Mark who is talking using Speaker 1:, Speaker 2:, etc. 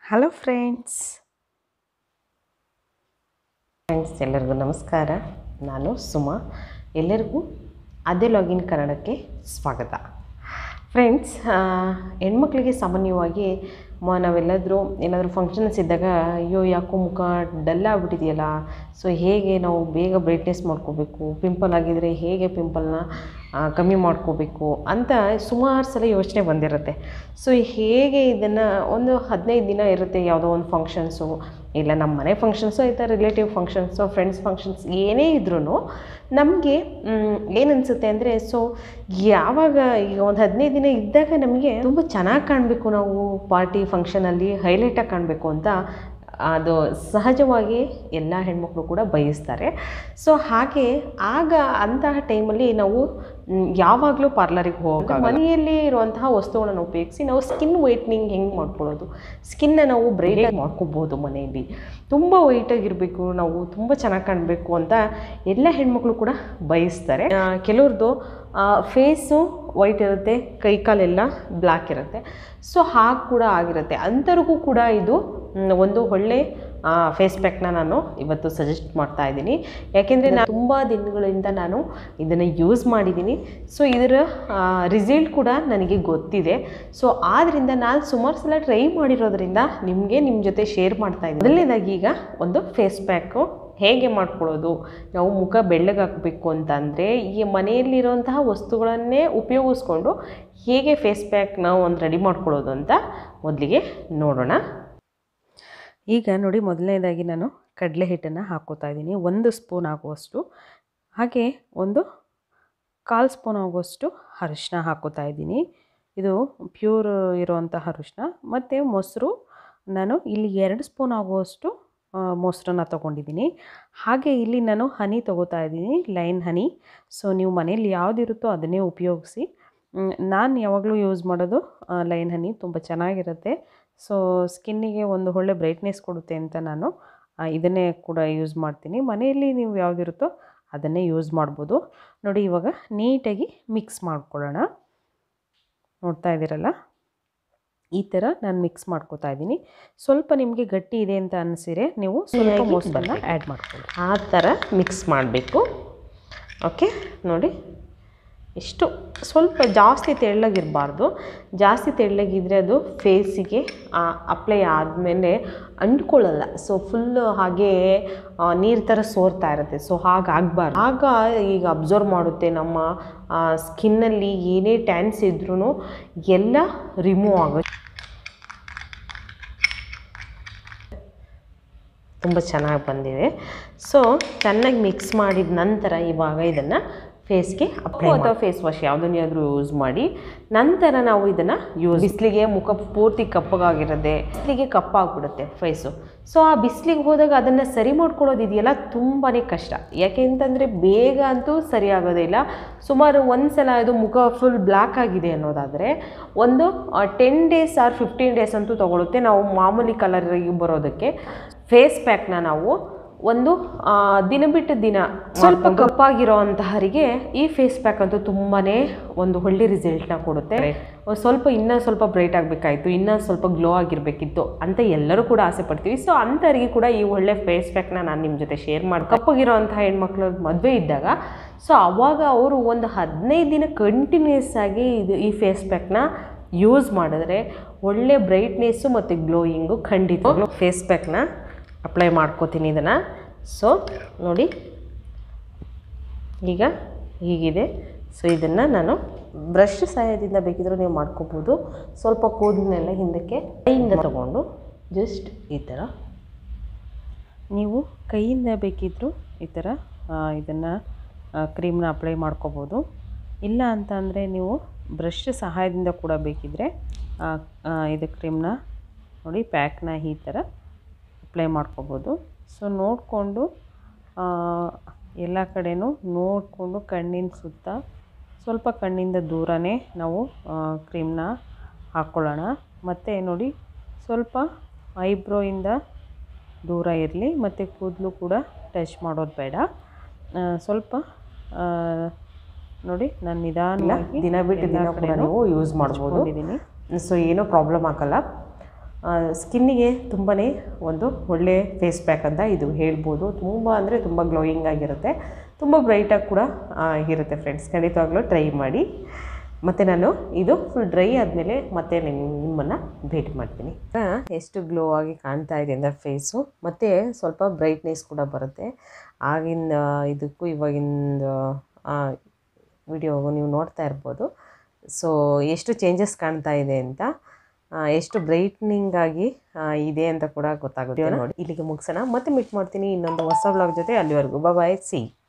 Speaker 1: Hello friends
Speaker 2: friends ಎಲ್ಲರಿಗೂ ನಮಸ್ಕಾರ ನಾನು ಸುಮಾ ಎಲ್ಲರಿಗೂ ಅದೇ ಲಾಗಿನ್ ಕನ್ನಡಕ್ಕೆ ಸ್ವಾಗತ ಫ್ರೆಂಡ್ಸ್ ಹೆಣ್ಮಕ್ಳಿಗೆ ಸಾಮಾನ್ಯವಾಗಿ ಮ ನಾವೆಲ್ಲಾದರೂ ಏನಾದರೂ ಫಂಕ್ಷನ್ಸ್ ಇದ್ದಾಗ ಅಯ್ಯೋ ಯಾಕೋ ಮುಖ ಡಲ್ ಆಗಿಬಿಟ್ಟಿದೆಯಲ್ಲ ಸೊ ಹೇಗೆ ನಾವು ಬೇಗ ಬ್ರೈಟ್ನೆಸ್ ಮಾಡ್ಕೋಬೇಕು ಪಿಂಪಲ್ ಆಗಿದರೆ ಹೇಗೆ ಪಿಂಪಲ್ನ ಕಮ್ಮಿ ಮಾಡ್ಕೋಬೇಕು ಅಂತ ಸುಮಾರು ಸಲ ಯೋಚನೆ ಬಂದಿರುತ್ತೆ ಸೊ ಹೇಗೆ ಇದನ್ನು ಒಂದು ಹದಿನೈದು ದಿನ ಇರುತ್ತೆ ಯಾವುದೋ ಒಂದು ಫಂಕ್ಷನ್ಸು ಇಲ್ಲ ನಮ್ಮ ಮನೆ ಫಂಕ್ಷನ್ಸು ಆಯಿತಾ ರಿಲೇಟಿವ್ ಫಂಕ್ಷನ್ಸು ಫ್ರೆಂಡ್ಸ್ ಫಂಕ್ಷನ್ಸ್ ಏನೇ ಇದ್ರೂ ನಮಗೆ ಏನು ಅನಿಸುತ್ತೆ ಅಂದರೆ ಸೊ ಯಾವಾಗ ಈಗ ಒಂದು ಹದಿನೈದು ದಿನ ಇದ್ದಾಗ ನಮಗೆ ತುಂಬ ಚೆನ್ನಾಗಿ ಕಾಣಬೇಕು ನಾವು ಪಾರ್ಟಿ ಫಂಕ್ಷನಲ್ಲಿ ಹೈಲೈಟಾಗಿ ಕಾಣಬೇಕು ಅಂತ ಅದು ಸಹಜವಾಗಿ ಎಲ್ಲ ಹೆಣ್ಮಕ್ಳು ಕೂಡ ಬಯಸ್ತಾರೆ ಸೊ ಹಾಗೆ ಆಗ ಅಂತಹ ಟೈಮಲ್ಲಿ ನಾವು ಮ್, ಯಾವಾಗಲೂ ಪಾರ್ಲರಿಗೆ ಹೋಗೋದು ಮನೆಯಲ್ಲಿ ಇರುವಂತಹ ವಸ್ತುಗಳನ್ನು ಉಪಯೋಗಿಸಿ ನಾವು ಸ್ಕಿನ್ ವೈಟ್ನಿಂಗ್ ಹೆಂಗೆ ಮಾಡ್ಕೊಳ್ಳೋದು ಸ್ಕಿನ್ನ ನಾವು ಬ್ರೈಟ್ ಮಾಡ್ಕೋಬೋದು ಮನೆಯಲ್ಲಿ ತುಂಬ ವೈಟಾಗಿರಬೇಕು ನಾವು ತುಂಬ ಚೆನ್ನಾಗಿ ಕಾಣಬೇಕು ಅಂತ ಎಲ್ಲ ಹೆಣ್ಮಕ್ಳು ಕೂಡ ಬಯಸ್ತಾರೆ ಆ, ಕೆಲವ್ರದ್ದು ಫೇಸು ವೈಟ್ ಇರುತ್ತೆ ಕೈ ಕಾಲೆಲ್ಲ ಬ್ಲ್ಯಾಕ್ ಇರುತ್ತೆ ಸೊ ಹಾಗೆ ಕೂಡ ಆಗಿರುತ್ತೆ ಅಂಥವ್ರಿಗೂ ಕೂಡ ಇದು ಮ್, ಒಂದು ಒಳ್ಳೆ ಫೇಸ್ ಪ್ಯಾಕ್ನ ನಾನು ಇವತ್ತು ಸಜೆಸ್ಟ್ ಮಾಡ್ತಾ ಇದ್ದೀನಿ ಯಾಕೆಂದರೆ ನಾನು ತುಂಬ ದಿನಗಳಿಂದ ನಾನು ಇದನ್ನು ಯೂಸ್ ಮಾಡಿದ್ದೀನಿ ಸೊ ಇದರ ರಿಸಲ್ಟ್ ಕೂಡ ನನಗೆ ಗೊತ್ತಿದೆ ಸೊ ಆದ್ದರಿಂದ ನಾನು ಸುಮಾರು ಸಲ ಟ್ರೈ ಮಾಡಿರೋದ್ರಿಂದ ನಿಮಗೆ ನಿಮ್ಮ ಜೊತೆ ಶೇರ್ ಮಾಡ್ತಾ ಇದ್ದೀನಿ ಮೊದಲನೇದಾಗಿ ಈಗ ಒಂದು ಫೇಸ್ ಪ್ಯಾಕು ಹೇಗೆ ಮಾಡ್ಕೊಳ್ಳೋದು ನಾವು ಮುಖ ಬೆಳ್ಳಗಾಕಬೇಕು ಅಂತಂದರೆ ಈ ಮನೆಯಲ್ಲಿರುವಂತಹ ವಸ್ತುಗಳನ್ನೇ ಉಪಯೋಗಿಸ್ಕೊಂಡು ಹೇಗೆ ಫೇಸ್ ಪ್ಯಾಕ್ನ ಒಂದು ರೆಡಿ ಮಾಡ್ಕೊಳ್ಳೋದು ಅಂತ ಮೊದಲಿಗೆ ನೋಡೋಣ
Speaker 1: ಈಗ ನೋಡಿ ಮೊದಲನೇದಾಗಿ ನಾನು ಕಡಲೆ ಹಿಟ್ಟನ್ನು ಹಾಕ್ಕೋತಾ ಇದ್ದೀನಿ ಒಂದು ಸ್ಪೂನ್ ಆಗುವಷ್ಟು ಹಾಗೆ ಒಂದು ಕಾಲು ಸ್ಪೂನ್ ಆಗುವಷ್ಟು ಅರಿಶಿನ ಹಾಕ್ಕೋತಾ ಇದ್ದೀನಿ ಇದು ಪ್ಯೂರ್ ಇರುವಂಥ ಅರಿಶಿನ ಮತ್ತು ಮೊಸರು ನಾನು ಇಲ್ಲಿ ಎರಡು ಸ್ಪೂನ್ ಆಗುವಷ್ಟು ಆ, ಮೊಸರನ್ನ ತೊಗೊಂಡಿದ್ದೀನಿ ಹಾಗೆ ಇಲ್ಲಿ ನಾನು ಹನಿ ತೊಗೋತಾ ಇದ್ದೀನಿ ಲೈನ್ ಹನಿ ಸೊ ನೀವು ಮನೇಲಿ ಯಾವುದಿರುತ್ತೋ ಅದನ್ನೇ ಉಪಯೋಗಿಸಿ ನಾನು ಯಾವಾಗಲೂ ಯೂಸ್ ಮಾಡೋದು ಲೈನ್ ಹನಿ ತುಂಬ ಚೆನ್ನಾಗಿರುತ್ತೆ ಸೊ ಸ್ಕಿನ್ನಿಗೆ ಒಂದು ಒಳ್ಳೆ ಬ್ರೈಟ್ನೆಸ್ ಕೊಡುತ್ತೆ ಅಂತ ನಾನು ಆ, ಇದನ್ನೇ ಕೂಡ ಯೂಸ್ ಮಾಡ್ತೀನಿ ಮನೆಯಲ್ಲಿ ನೀವು ಯಾವುದಿರುತ್ತೋ ಅದನ್ನೇ ಯೂಸ್ ಮಾಡ್ಬೋದು ನೋಡಿ ಇವಾಗ ನೀಟಾಗಿ ಮಿಕ್ಸ್ ಮಾಡ್ಕೊಳ್ಳೋಣ ನೋಡ್ತಾ ಇದ್ದೀರಲ್ಲ ಈ ಥರ ನಾನು ಮಿಕ್ಸ್ ಮಾಡ್ಕೋತಾ ಇದ್ದೀನಿ ಸ್ವಲ್ಪ ನಿಮಗೆ ಗಟ್ಟಿ ಇದೆ ಅಂತ ಅನಿಸಿರೆ ನೀವು ಸ್ವಲ್ಪ
Speaker 2: ಹೀಗಾಗಿ
Speaker 1: ಮೊಸರನ್ನ
Speaker 2: ಬರುತ್ತೆ.
Speaker 1: ಆ್ಯಡ್ ಮಾಡ್ಕೊಳ್ಳಿ
Speaker 2: ಆ ಥರ ಮಿಕ್ಸ್ ಮಾಡಬೇಕು ಓಕೆ ನೋಡಿ ಇಷ್ಟು ಸ್ವಲ್ಪ ಜಾಸ್ತಿ ತೆಳ್ಳಗಿರಬಾರ್ದು ಜಾಸ್ತಿ ತೆಳ್ಳಗಿದ್ರೆ ಅದು ಫೇಸಿಗೆ ಅಪ್ಲೈ ಆದಮೇಲೆ ಅಂಟ್ಕೊಳ್ಳಲ್ಲ ಸೊ ಫುಲ್ಲು ಹಾಗೆ ನೀರು ಥರ ಸೋರ್ತಾ ಇರುತ್ತೆ ಸೊ ಹಾಗಾಗಬಾರ್ದು ಆಗ ಈಗ ಅಬ್ಸರ್ವ್ ಮಾಡುತ್ತೆ ನಮ್ಮ ಸ್ಕಿನ್ನಲ್ಲಿ ಏನೇ ಟ್ಯಾನ್ಸ್ ಇದ್ರೂ ಎಲ್ಲ ರಿಮೂವ್ ಆಗುತ್ತೆ ತುಂಬ ಚೆನ್ನಾಗಿ ಬಂದಿವೆ ಸೊ ಚೆನ್ನಾಗಿ ಮಿಕ್ಸ್ ಮಾಡಿದ ನಂತರ ಇವಾಗ ಇದನ್ನು ಫೇಸ್ಗೆ ಅಪ್ಲೈ ಅಥವಾ ಫೇಸ್ ವಾಶ್ ಯಾವುದನ್ನಾದರೂ ಯೂಸ್ ಮಾಡಿ ನಂತರ ನಾವು ಇದನ್ನು ಯೂಸ್ ಬಿಸಿಲಿಗೆ ಮುಖ ಪೂರ್ತಿ ಕಪ್ಪಗಾಗಿರದೆ ಬಿಸಿಲಿಗೆ ಕಪ್ಪಾಗ್ಬಿಡುತ್ತೆ ಫೇಸು ಸೊ ಆ ಬಿಸಿಲಿಗೆ ಹೋದಾಗ ಅದನ್ನು ಸರಿ ಮಾಡ್ಕೊಳ್ಳೋದು ಇದೆಯಲ್ಲ ತುಂಬಾ ಕಷ್ಟ ಯಾಕೆ ಅಂತಂದರೆ ಬೇಗ ಅಂತೂ ಸರಿ ಆಗೋದಿಲ್ಲ ಸುಮಾರು ಒಂದು ಸಲ ಇದು ಮುಖ ಫುಲ್ ಬ್ಲ್ಯಾಕ್ ಆಗಿದೆ ಅನ್ನೋದಾದರೆ ಒಂದು ten days or fifteen days ಅಂತೂ ತೊಗೊಳುತ್ತೆ ನಾವು ಮಾಮೂಲಿ ಕಲರಿಗೆ ಬರೋದಕ್ಕೆ ಫೇಸ್ ಪ್ಯಾಕ್ನ ನಾವು ಒಂದು ಆ, ದಿನ ಬಿಟ್ಟು ದಿನ ಸ್ವಲ್ಪ ಕಪ್ಪಾಗಿರೋ ಅಂತಹರಿಗೆ ಈ ಫೇಸ್ ಪ್ಯಾಕ್ ಅಂತೂ ತುಂಬಾ ಒಂದು ಒಳ್ಳೆ ರಿಸಲ್ಟ್ನ ಕೊಡುತ್ತೆ ಒಂದ್ ಸ್ವಲ್ಪ ಇನ್ನೂ ಸ್ವಲ್ಪ ಬ್ರೈಟ್ ಆಗಬೇಕಾಯ್ತು ಇನ್ನೂ ಸ್ವಲ್ಪ ಗ್ಲೋ ಆಗಿರಬೇಕಿತ್ತು ಅಂತ ಎಲ್ಲರೂ ಕೂಡ ಆಸೆ ಪಡ್ತೀವಿ ಸೊ ಅಂಥವ್ರಿಗೆ ಕೂಡ ಈ ಒಳ್ಳೆ ಫೇಸ್ ಪ್ಯಾಕ್ನ ನಾನು ನಿಮ್ಮ ಜೊತೆ ಶೇರ್ ಮಾಡಿ ಕಪ್ಪಗಿರೋ ಅಂಥ ಹೆಣ್ಮಕ್ಳು ಮದುವೆ ಇದ್ದಾಗ ಸೊ ಅವಾಗ ಅವರು ಒಂದು ಹದಿನೈದು ದಿನ ಕಂಟಿನ್ಯೂಸ್ ಆಗಿ ಇದು ಈ ಫೇಸ್ ಪ್ಯಾಕ್ನ ಯೂಸ್ ಮಾಡಿದ್ರೆ ಒಳ್ಳೆ ಬ್ರೈಟ್ನೆಸ್ಸು ಮತ್ತು ಗ್ಲೋಯಿಂಗು ಖಂಡಿತ ಫೇಸ್ ಪ್ಯಾಕ್ನ ಅಪ್ಲೈ ಮಾಡ್ಕೋತೀನಿ ಇದನ್ನು ಸೊ ನೋಡಿ ಈಗ ಹೀಗಿದೆ ಸೊ ಇದನ್ನು ನಾನು ಬ್ರಷ್ ಸಹಾಯದಿಂದ ಬೇಕಿದ್ರೂ ನೀವು ಮಾಡ್ಕೋಬೋದು ಸ್ವಲ್ಪ ಕೂದಲನ್ನೆಲ್ಲ ಹಿಂದಕ್ಕೆ ಕೈಯಿಂದ ತಗೊಂಡು ಜಸ್ಟ್ ಈ ಥರ
Speaker 1: ನೀವು ಕೈಯಿಂದ ಬೇಕಿದ್ದರೂ ಈ ಥರ ಇದನ್ನು ಕ್ರೀಮ್ನ ಅಪ್ಲೈ ಮಾಡ್ಕೋಬೋದು ಇಲ್ಲ ಅಂತ ಅಂದರೆ ನೀವು ಬ್ರಷ್ ಸಹಾಯದಿಂದ ಕೂಡ ಬೇಕಿದ್ದರೆ ಆ, ಆ, ಇದು ಕ್ರೀಮ್ನ ನೋಡಿ ಪ್ಯಾಕ್ನ ಈ ಥರ ಅಪ್ಲೈ ಮಾಡ್ಕೋಬೋದು ಸೊ ನೋಡಿಕೊಂಡು ಎಲ್ಲ ಕಡೆನೂ ನೋಡಿಕೊಂಡು ಕಣ್ಣಿನ ಸುತ್ತ ಸ್ವಲ್ಪ ಕಣ್ಣಿಂದ ದೂರನೇ ನಾವು ಕ್ರೀಮ್ನ ಹಾಕ್ಕೊಳ್ಳೋಣ ಮತ್ತು ನೋಡಿ ಸ್ವಲ್ಪ ಐಬ್ರೋಯಿಂದ ದೂರ ಇರಲಿ ಮತ್ತು ಕೂದಲು ಕೂಡ ಟಚ್ ಮಾಡೋದು ಬೇಡ ಆ, ಸ್ವಲ್ಪ ಆ, ನೋಡಿ ನಾನು ನಿಧಾನವಾಗಿ
Speaker 2: ದಿನ ಬಿಟ್ಟು
Speaker 1: ಎಲ್ಲ
Speaker 2: ದಿನ ಕೂಡ
Speaker 1: ಕಡೆನೂ
Speaker 2: ನೀವು ಯೂಸ್ ಮಾಡ್ಬೋದು
Speaker 1: ಹಚ್ಕೊಂಡಿದ್ದೀನಿ
Speaker 2: ಸೊ ಏನೂ ಪ್ರಾಬ್ಲಮ್ ಆಗಲ್ಲ ಸ್ಕಿನ್ನಿಗೆ ತುಂಬಾ ಒಂದು ಒಳ್ಳೆ ಫೇಸ್ ಪ್ಯಾಕ್ ಅಂತ ಇದು ಹೇಳ್ಬೋದು ತುಂಬ ಅಂದರೆ ತುಂಬ ಗ್ಲೋಯಿಂಗ್ ಆಗಿರುತ್ತೆ ತುಂಬ ಬ್ರೈಟಾಗಿ ಕೂಡ ಆ, ಇರುತ್ತೆ ಫ್ರೆಂಡ್ಸ್ ಖಂಡಿತವಾಗ್ಲೂ ಟ್ರೈ ಮಾಡಿ ಮತ್ತು ನಾನು ಇದು ಫುಲ್ ಡ್ರೈ ಆದಮೇಲೆ ಮತ್ತೆ ನಿಮ್ಮನ್ನು ಭೇಟಿ ಮಾಡ್ತೀನಿ ಆ, ಎಷ್ಟು ಗ್ಲೋ ಆಗಿ ಕಾಣ್ತಾ ಇದೆ ಅಂದರೆ ಫೇಸು ಮತ್ತು ಸ್ವಲ್ಪ ಬ್ರೈಟ್ನೆಸ್ ಕೂಡ ಬರುತ್ತೆ ಆಗಿನ ಇದಕ್ಕೂ ಇವಾಗಿಂದ ವಿಡಿಯೋ ನೀವು ನೋಡ್ತಾ ಇರ್ಬೋದು ಸೊ ಎಷ್ಟು ಚೇಂಜಸ್ ಕಾಣ್ತಾ ಇದೆ ಅಂತ ಆ, ಎಷ್ಟು ಬ್ರೈಟ್ನಿಂಗ್ ಆಗಿ ಆ, ಇದೆ ಅಂತ ಕೂಡ ಗೊತ್ತಾಗುತ್ತೆ ನೋಡಿ ಇಲ್ಲಿಗೆ ಮುಗಿಸೋಣ ಮತ್ತೆ ಮೀಟ್ ಮಾಡ್ತೀನಿ ಇನ್ನೊಂದು ಹೊಸ ವ್ಲಾಗ್ ಜೊತೆ ಅಲ್ಲಿವರೆಗೂ ಬಾಯ್ ಸಿ